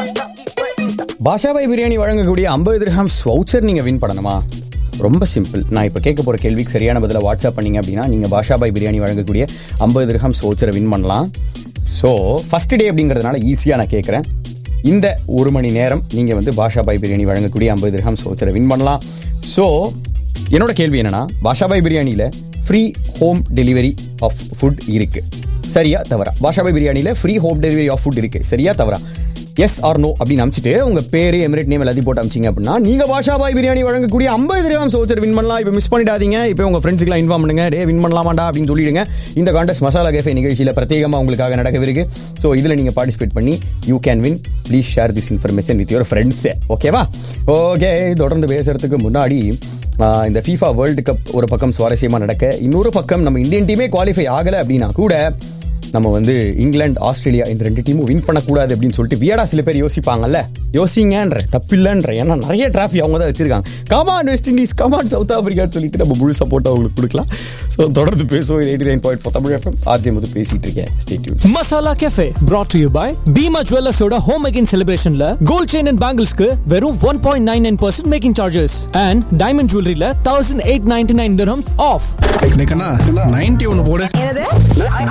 பாஷாபாய் பிரியாணி வழங்கக்கூடிய ஐம்பது dirhams voucher நீங்கள் வின் பண்ணணுமா ரொம்ப சிம்பிள் நான் இப்போ கேட்க போகிற கேள்விக்கு சரியான பதிலை வாட்ஸ்அப் பண்ணீங்க அப்படின்னா நீங்கள் பாஷாபாய் பிரியாணி வழங்கக்கூடிய ஐம்பது திரஹாம்ஸ் வவுச்சரை வின் பண்ணலாம் ஸோ ஃபஸ்ட் டே அப்படிங்கிறதுனால ஈஸியாக நான் கேட்குறேன் இந்த ஒரு மணி நேரம் நீங்கள் வந்து பாஷாபாய் பிரியாணி வழங்கக்கூடிய ஐம்பது திரஹாம்ஸ் வவுச்சரை வின் பண்ணலாம் ஸோ என்னோட கேள்வி என்னன்னா பாஷாபாய் பிரியாணியில் free home delivery of food இருக்கு சரியா தவறா பாஷாபாய் பிரியாணியில் free home delivery of food இருக்கு சரியா தவறா எஸ் ஆர் நோ அப்படின்னு அமிச்சிட்டு உங்க பேரு எமிரேட் நேம் எல்லாத்தையும் போட்டு அமிச்சிங்க அப்படின்னா நீங்க பாஷாபாய் பிரியாணி வழங்கக்கூடிய ஐம்பது திரகம் சோச்சர் வின் பண்ணலாம் இப்போ மிஸ் பண்ணிடாதீங்க இப்போ உங்க ஃப்ரெண்ட்ஸுக்குலாம் இன்ஃபார்ம் பண்ணுங்க டே வின் பண்ணலாமாண்டா அப்படின்னு சொல்லிடுங்க இந்த கான்டெஸ்ட் மசாலா கேஃபே நிகழ்ச்சியில் பிரத்யேகமாக உங்களுக்காக நடக்கவிருக்கு ஸோ இதில் நீங்கள் பார்ட்டிசிபேட் பண்ணி you can win please share this information with your friends ஓகேவா ஓகே தொடர்ந்து பேசுறதுக்கு முன்னாடி ஆஹ் இந்த ஃபீஃபா வேர்ல்டு கப் ஒரு பக்கம் சுவாரஸ்யமாக நடக்க இன்னொரு பக்கம் நம்ம இந்தியன் டீமே குவாலிஃபை ஆகலை அப்படின்னா கூட நம்ம வந்து இங்கிலாந்து ஆஸ்திரேலியா இந்த ரெண்டு டீமும் வின் பண்ணக்கூடாது அப்படின்னு சொல்லிட்டு வியடா சில பேர் யோசிப்பாங்கல்ல யோசிங்கன்ற தப்பில்லைன்ற ஏன்னா நிறைய டிராஃபி அவங்க தான் வச்சிருக்காங்க come on West Indies come on South ஆப்பிரிக்கான்னு சொல்லிட்டு நம்ம முழு சப்போர்ட் அவங்களுக்கு கொடுக்கலாம் ஸோ தொடர்ந்து பேசுவோம் eighty nine point four Tamil FM RJ வந்து பேசிட்டு இருக்கேன் stay tuned masala cafe brought to you by Bhima ஜுவல்லர்ஸோட ஹோம் மேக்கிங் செலிப்ரேஷன்ல கோல்ட் செயின் அண்ட் பேங்கிள்ஸ்க்கு வெறும் one point nine nine percent making charges and diamond ஜுவல்லரியில thousand eight ninety nine off ninety ஒன்னு போடு என்னது